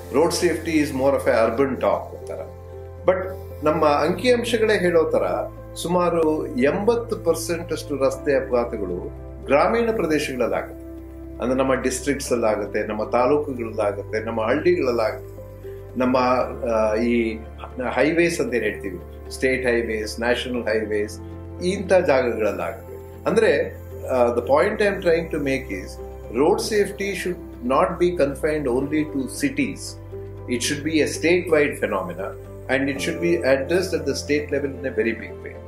road safety is more of a urban talk ಅಂತಾರ but ನಮ್ಮ ಅಂಕಿಅಂಶಗಳೇ ಹೇಳೋ ತರ ಸುಮಾರು ಎಂಬತ್ತು ಪರ್ಸೆಂಟ್ ಅಷ್ಟು ರಸ್ತೆ ಅಪಘಾತಗಳು ಗ್ರಾಮೀಣ ಪ್ರದೇಶಗಳಲ್ಲಾಗುತ್ತೆ ಅಂದ್ರೆ ನಮ್ಮ ಡಿಸ್ಟ್ರಿಕ್ಟ್ಸ್ ಅಲ್ಲಾಗುತ್ತೆ ನಮ್ಮ ತಾಲೂಕುಗಳಲ್ಲಾಗುತ್ತೆ ನಮ್ಮ ಹಳ್ಳಿಗಳಲ್ಲಾಗುತ್ತೆ ನಮ್ಮ ಆ, ಈ ಹೈವೇಸ್ ಅಂತ ಏನ್ ಹೇಳ್ತೀವಿ ಸ್ಟೇಟ್ ಹೈವೇಸ್ ನ್ಯಾಷನಲ್ ಹೈವೇಸ್ ಇಂಥ ಜಾಗಗಳಲ್ಲಾಗುತ್ತೆ ಅಂದ್ರೆ the point I am trying to make is road safety should not be confined only to cities it should be a state wide phenomena and it should be addressed at the state level in a very big way